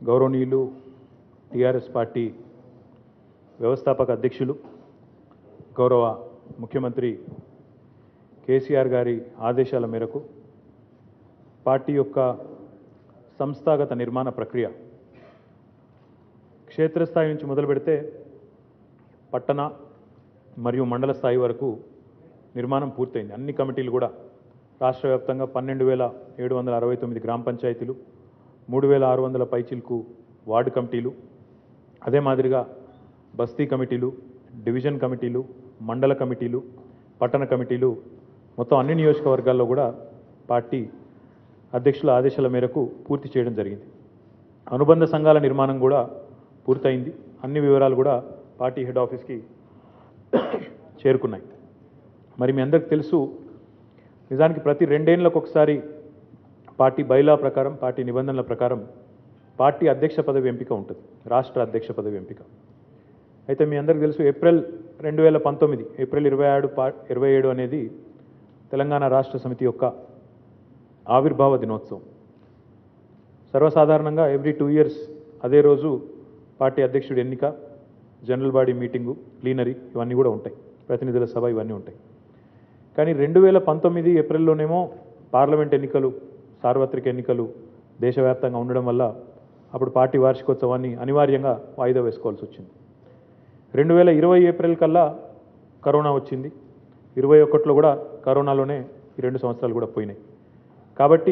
గౌరవనీయులు TRS party వ్యవస్థాపక అధ్యక్షులు గౌరవ ముఖ్యమంత్రి కేసీఆర్ గారి ఆదేశాల మేరకు పార్టీ యొక్క సంస్థాగత నిర్మాణ ప్రక్రియ క్షేత్రస్థాయి నుంచి మొదలు పెడితే పట్టణ మరియు మండల స్థాయి వరకు నిర్మాణం పూర్తయింది అన్ని కమిటీలు కూడా రాష్ట్ర వ్యాప్తంగా పన్నెండు వేల ఏడు వందల అరవై తొమ్మిది గ్రామ పంచాయతీలు మూడు వేల ఆరు వందల పైచిల్కు వార్డు కమిటీలు అదే మాదిరిగా బస్తీ కమిటీలు డివిజన్ కమిటీలు మండల కమిటీలు పట్టణ కమిటీలు మొత్తం అన్ని నియోజకవర్గాల్లో కూడా పార్టీ అధ్యక్షుల ఆదేశాల మేరకు పూర్తి చేయడం జరిగింది అనుబంధ సంఘాల నిర్మాణం కూడా పూర్తయింది అన్ని వివరాలు కూడా పార్టీ హెడ్ ఆఫీస్కి చేరుకున్నాయి మరి మీ అందరికి తెలుసు నిజానికి ప్రతి రెండేళ్లకు ఒకసారి పార్టీ బైలా ప్రకారం పార్టీ నిబంధనల ప్రకారం పార్టీ అధ్యక్ష పదవి ఎంపిక ఉంటుంది రాష్ట్ర అధ్యక్ష పదవి ఎంపిక అయితే మీ అందరికీ తెలుసు ఏప్రిల్ రెండు వేల పంతొమ్మిది ఏప్రిల్ ఇరవై ఏడు పా ఇరవై ఏడు అనేది తెలంగాణ రాష్ట్ర సమితి యొక్క ఆవిర్భావ దినోత్సవం సర్వసాధారణంగా ఎవ్రీ టూ ఇయర్స్ అదే రోజు పార్టీ అధ్యక్షుడి ఎన్నిక జనరల్ బాడీ మీటింగు ప్లీనరీ ఇవన్నీ కూడా ఉంటాయి ప్రతినిధుల సభ ఇవన్నీ ఉంటాయి కానీ రెండు వేల పంతొమ్మిది ఏప్రిల్లోనేమో పార్లమెంట్ ఎన్నికలు సార్వత్రిక ఎన్నికలు దేశవ్యాప్తంగా ఉండడం వల్ల అప్పుడు పార్టీ వార్షికోత్సవాన్ని అనివార్యంగా వాయిదా వేసుకోవాల్సి వచ్చింది రెండు వేల ఇరవై ఏప్రిల్ కల్లా కరోనా వచ్చింది ఇరవై ఒకటిలో కూడా కరోనాలోనే ఈ రెండు సంవత్సరాలు కూడా పోయినాయి కాబట్టి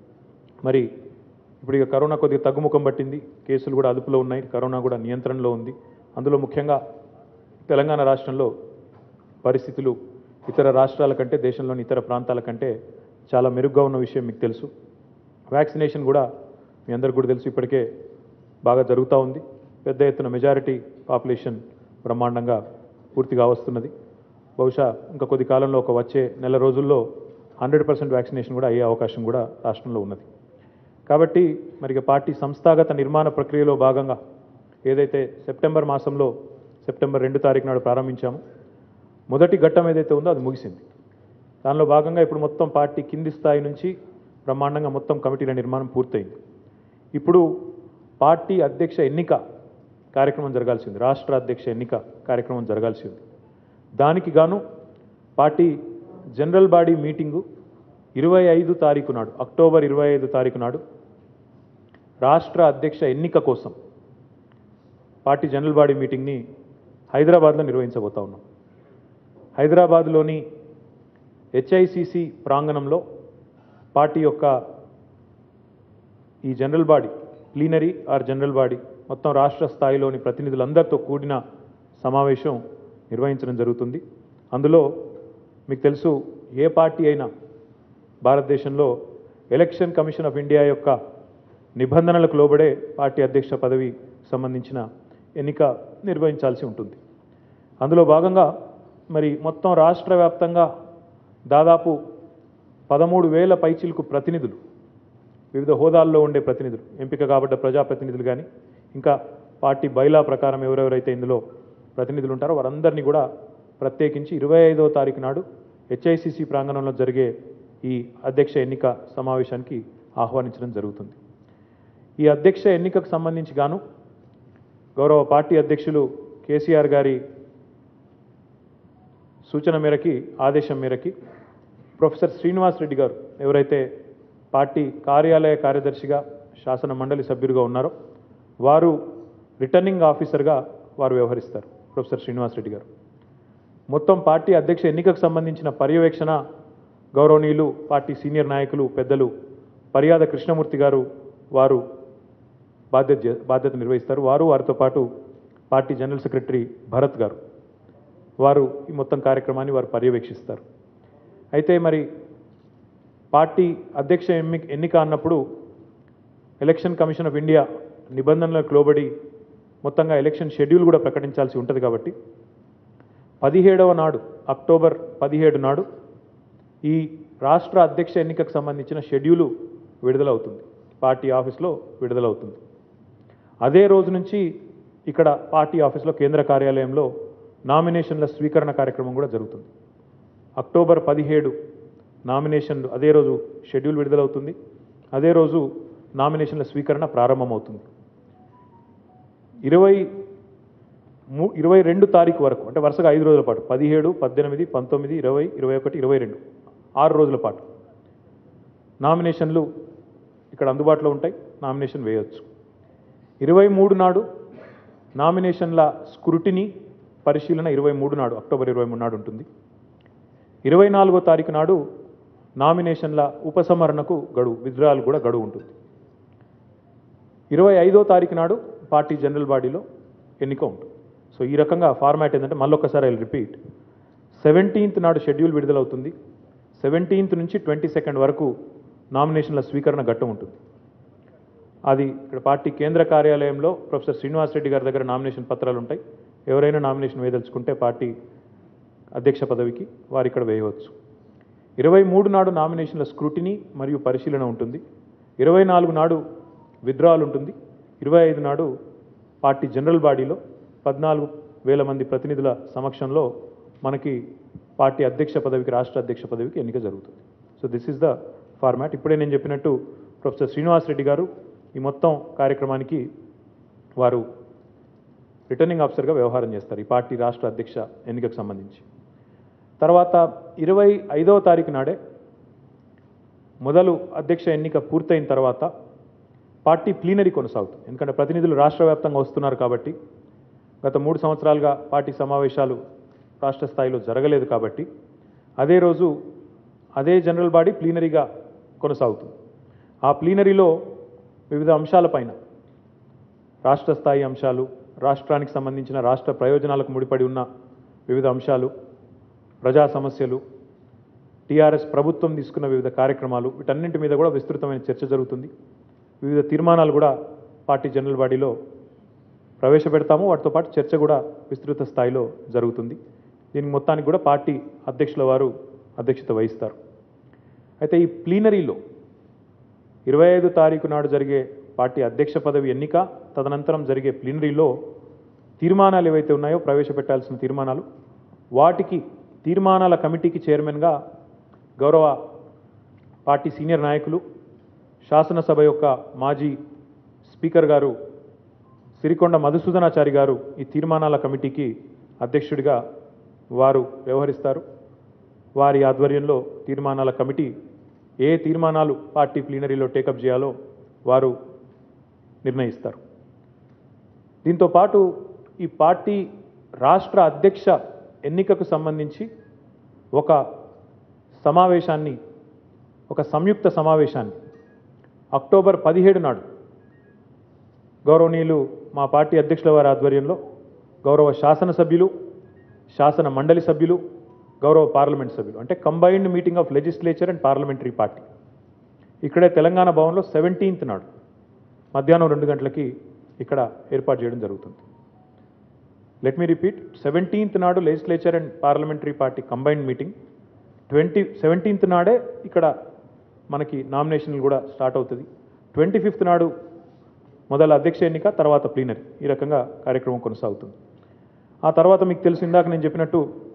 మరి ఇప్పుడు ఇక కరోనా కొద్దిగా తగ్గుముఖం పట్టింది కేసులు కూడా అదుపులో ఉన్నాయి కరోనా కూడా నియంత్రణలో ఉంది అందులో ముఖ్యంగా తెలంగాణ రాష్ట్రంలో పరిస్థితులు ఇతర రాష్ట్రాల కంటే దేశంలోని ఇతర ప్రాంతాల కంటే చాలా మెరుగ్గా ఉన్న విషయం మీకు తెలుసు వ్యాక్సినేషన్ కూడా మీ అందరికి కూడా తెలుసు ఇప్పటికే బాగా జరుగుతూ ఉంది పెద్ద ఎత్తున మెజారిటీ పాపులేషన్ బ్రహ్మాండంగా పూర్తిగా వస్తున్నది బహుశా ఇంకా కొద్ది కాలంలో ఒక వచ్చే నెల రోజుల్లో హండ్రెడ్ పర్సెంట్ వ్యాక్సినేషన్ కూడా అయ్యే అవకాశం కూడా రాష్ట్రంలో ఉన్నది కాబట్టి మరి ఇక పార్టీ సంస్థాగత నిర్మాణ ప్రక్రియలో భాగంగా ఏదైతే సెప్టెంబర్ మాసంలో సెప్టెంబర్ రెండు తారీఖు నాడు ప్రారంభించామో మొదటి ఘట్టం ఏదైతే ఉందో అది ముగిసింది దానిలో భాగంగా ఇప్పుడు మొత్తం పార్టీ కింది స్థాయి నుంచి బ్రహ్మాండంగా మొత్తం కమిటీల నిర్మాణం పూర్తయింది ఇప్పుడు పార్టీ అధ్యక్ష ఎన్నిక కార్యక్రమం జరగాల్సి ఉంది రాష్ట్ర అధ్యక్ష ఎన్నిక కార్యక్రమం జరగాల్సి ఉంది దానికి గాను పార్టీ జనరల్ బాడీ మీటింగు ఇరవై ఐదు తారీఖు నాడు అక్టోబర్ ఇరవై ఐదు తారీఖు నాడు రాష్ట్ర అధ్యక్ష ఎన్నిక కోసం పార్టీ జనరల్ బాడీ మీటింగ్ని హైదరాబాద్లో నిర్వహించబోతా ఉన్నాం హైదరాబాద్లోని హెచ్ఐసిసి ప్రాంగణంలో పార్టీ యొక్క ఈ general body plenary or general body మొత్తం రాష్ట్ర స్థాయిలోని ప్రతినిధులందరితో కూడిన సమావేశం నిర్వహించడం జరుగుతుంది అందులో మీకు తెలుసు ఏ పార్టీ అయినా భారతదేశంలో ఎలక్షన్ కమిషన్ ఆఫ్ ఇండియా యొక్క నిబంధనలకు లోబడే పార్టీ అధ్యక్ష పదవి సంబంధించిన ఎన్నిక నిర్వహించాల్సి ఉంటుంది అందులో భాగంగా మరి మొత్తం రాష్ట్ర వ్యాప్తంగా దాదాపు పదమూడు వేల పైచిలకు ప్రతినిధులు వివిధ హోదాల్లో ఉండే ప్రతినిధులు ఎంపిక కాబడ్డ ప్రజాప్రతినిధులు కానీ ఇంకా పార్టీ బైలా ప్రకారం ఎవరెవరైతే ఇందులో ప్రతినిధులు ఉంటారో వారందరినీ కూడా ప్రత్యేకించి ఇరవై ఐదో తారీఖు నాడు హెచ్ఐసిసి ప్రాంగణంలో జరిగే ఈ అధ్యక్ష ఎన్నిక సమావేశానికి ఆహ్వానించడం జరుగుతుంది ఈ అధ్యక్ష ఎన్నికకు సంబంధించి గాను గౌరవ పార్టీ అధ్యక్షులు కేసీఆర్ గారి సూచన మేరకి ఆదేశం మేరకి ప్రొఫెసర్ శ్రీనివాస్ రెడ్డి గారు ఎవరైతే పార్టీ కార్యాలయ కార్యదర్శిగా శాసన మండలి సభ్యులుగా ఉన్నారో వారు రిటర్నింగ్ ఆఫీసర్గా వారు వ్యవహరిస్తారు ప్రొఫెసర్ శ్రీనివాస్ రెడ్డి గారు మొత్తం పార్టీ అధ్యక్ష ఎన్నికకు సంబంధించిన పర్యవేక్షణ గౌరవనీయులు పార్టీ సీనియర్ నాయకులు పెద్దలు పర్యాద కృష్ణమూర్తి గారు వారు బాధ్యత చే- బాధ్యత నిర్వహిస్తారు వారు వారితో పాటు పార్టీ జనరల్ సెక్రటరీ భరత్ గారు వారు ఈ మొత్తం కార్యక్రమాన్ని వారు పర్యవేక్షిస్తారు అయితే మరి పార్టీ అధ్యక్ష ఎన్నిక ఎన్నిక అన్నప్పుడు ఎలక్షన్ కమిషన్ ఆఫ్ ఇండియా నిబంధనలకు లోబడి మొత్తంగా ఎలక్షన్ షెడ్యూల్ కూడా ప్రకటించాల్సి ఉంటుంది కాబట్టి పదిహేడవ నాడు అక్టోబర్ పదిహేడు నాడు ఈ రాష్ట్ర అధ్యక్ష ఎన్నికకు సంబంధించిన షెడ్యూలు విడుదలవుతుంది పార్టీ ఆఫీస్లో విడుదలవుతుంది అదే రోజు నుంచి ఇక్కడ పార్టీ ఆఫీస్లో కేంద్ర కార్యాలయంలో నామినేషన్ల స్వీకరణ కార్యక్రమం కూడా జరుగుతుంది అక్టోబర్ పదిహేడు నామినేషన్లు అదే రోజు షెడ్యూల్ విడుదలవుతుంది అదే రోజు నామినేషన్ల స్వీకరణ ప్రారంభమవుతుంది ఇరవై మూ ఇరవై రెండు తారీఖు వరకు అంటే వరుసగా ఐదు రోజుల పాటు పదిహేడు పద్దెనిమిది పంతొమ్మిది ఇరవై ఇరవై ఒకటి ఇరవై రెండు ఆరు రోజుల పాటు నామినేషన్లు ఇక్కడ అందుబాటులో ఉంటాయి నామినేషన్ వేయవచ్చు ఇరవై మూడు నాడు నామినేషన్ల స్క్రూటినీ పరిశీలన ఇరవై మూడు నాడు అక్టోబర్ ఇరవై మూడు నాడు ఉంటుంది ఇరవై నాలుగో తారీఖు నాడు నామినేషన్ల ఉపసంహరణకు గడువు విత్డ్రాయల్ కూడా గడువు ఉంటుంది ఇరవై ఐదో తారీఖు నాడు పార్టీ జనరల్ బాడీలో ఎన్నిక ఉంటుంది సో ఈ రకంగా ఫార్మాట్ ఏంటంటే మళ్ళొక్కసారి ఐ రిపీట్ సెవెంటీన్త్ నాడు షెడ్యూల్ విడుదలవుతుంది సెవెంటీన్త్ నుంచి ట్వంటీ సెకండ్ వరకు నామినేషన్ల స్వీకరణ ఘట్టం ఉంటుంది అది ఇక్కడ పార్టీ కేంద్ర కార్యాలయంలో ప్రొఫెసర్ శ్రీనివాస్ రెడ్డి గారి దగ్గర నామినేషన్ పత్రాలు ఉంటాయి ఎవరైనా నామినేషన్ వేయదలుచుకుంటే పార్టీ అధ్యక్ష పదవికి వారు ఇక్కడ వేయవచ్చు ఇరవై మూడు నాడు నామినేషన్ల స్క్రూటినీ మరియు పరిశీలన ఉంటుంది ఇరవై నాలుగు నాడు విత్డ్రాల్ ఉంటుంది ఇరవై ఐదు నాడు పార్టీ జనరల్ బాడీలో పద్నాలుగు వేల మంది ప్రతినిధుల సమక్షంలో మనకి పార్టీ అధ్యక్ష పదవికి రాష్ట్ర అధ్యక్ష పదవికి ఎన్నిక జరుగుతుంది so this is the format ఇప్పుడే నేను చెప్పినట్టు ప్రొఫెసర్ శ్రీనివాస్ రెడ్డి గారు ఈ మొత్తం కార్యక్రమానికి వారు రిటర్నింగ్ ఆఫీసర్గా వ్యవహారం చేస్తారు ఈ పార్టీ రాష్ట్ర అధ్యక్ష ఎన్నికకు సంబంధించి తర్వాత ఇరవై ఐదవ తారీఖు నాడే మొదలు అధ్యక్ష ఎన్నిక పూర్తయిన తర్వాత పార్టీ ప్లీనరీ కొనసాగుతుంది ఎందుకంటే ప్రతినిధులు రాష్ట్ర వ్యాప్తంగా వస్తున్నారు కాబట్టి గత మూడు సంవత్సరాలుగా పార్టీ సమావేశాలు రాష్ట్ర స్థాయిలో జరగలేదు కాబట్టి అదే రోజు అదే జనరల్ బాడీ ప్లీనరీగా కొనసాగుతుంది ఆ ప్లీనరీలో వివిధ అంశాలపైన రాష్ట్ర స్థాయి అంశాలు రాష్ట్రానికి సంబంధించిన రాష్ట్ర ప్రయోజనాలకు ముడిపడి ఉన్న వివిధ అంశాలు ప్రజా సమస్యలు టీఆర్ఎస్ ప్రభుత్వం తీసుకున్న వివిధ కార్యక్రమాలు వీటన్నింటి మీద కూడా విస్తృతమైన చర్చ జరుగుతుంది వివిధ తీర్మానాలు కూడా పార్టీ జనరల్ బాడీలో ప్రవేశపెడతాము వాటితో పాటు చర్చ కూడా విస్తృత స్థాయిలో జరుగుతుంది దీనికి మొత్తానికి కూడా పార్టీ అధ్యక్షుల వారు అధ్యక్షత వహిస్తారు అయితే ఈ ప్లీనరీలో ఇరవై ఐదు తారీఖు నాడు జరిగే పార్టీ అధ్యక్ష పదవి ఎన్నిక తదనంతరం జరిగే ప్లీనరీలో తీర్మానాలు ఏవైతే ఉన్నాయో ప్రవేశపెట్టాల్సిన తీర్మానాలు వాటికి తీర్మానాల కమిటీకి చైర్మన్గా గౌరవ పార్టీ సీనియర్ నాయకులు శాసనసభ యొక్క మాజీ స్పీకర్ గారు సిరికొండ మధుసూదనాచారి గారు ఈ తీర్మానాల కమిటీకి అధ్యక్షుడిగా వారు వ్యవహరిస్తారు వారి ఆధ్వర్యంలో తీర్మానాల కమిటీ ఏ తీర్మానాలు పార్టీ ప్లీనరీలో టేకప్ చేయాలో వారు నిర్ణయిస్తారు దీంతో పాటు ఈ పార్టీ రాష్ట్ర అధ్యక్ష ఎన్నికకు సంబంధించి ఒక సమావేశాన్ని ఒక సంయుక్త సమావేశాన్ని అక్టోబర్ పదిహేడు నాడు గౌరవనీయులు మా పార్టీ అధ్యక్షుల వారి ఆధ్వర్యంలో గౌరవ శాసనసభ్యులు శాసన మండలి సభ్యులు గౌరవ పార్లమెంట్ సభ్యులు అంటే combined meeting of legislature and parliamentary party ఇక్కడే తెలంగాణ భవన్లో సెవెంటీన్త్ నాడు మధ్యాహ్నం రెండు గంటలకి ఇక్కడ ఏర్పాటు చేయడం జరుగుతుంది లెట్ మీ రిపీట్ సెవెంటీన్త్ నాడు legislature and parliamentary party combined meeting twenty seventeenth నాడే ఇక్కడ మనకి నామినేషన్లు కూడా స్టార్ట్ అవుతుంది ట్వంటీ ఫిఫ్త్ నాడు మొదల అధ్యక్ష ఎన్నిక తర్వాత ప్లీనరీ ఈ రకంగా కార్యక్రమం కొనసాగుతుంది ఆ తర్వాత మీకు తెలుసు ఇందాక నేను చెప్పినట్టు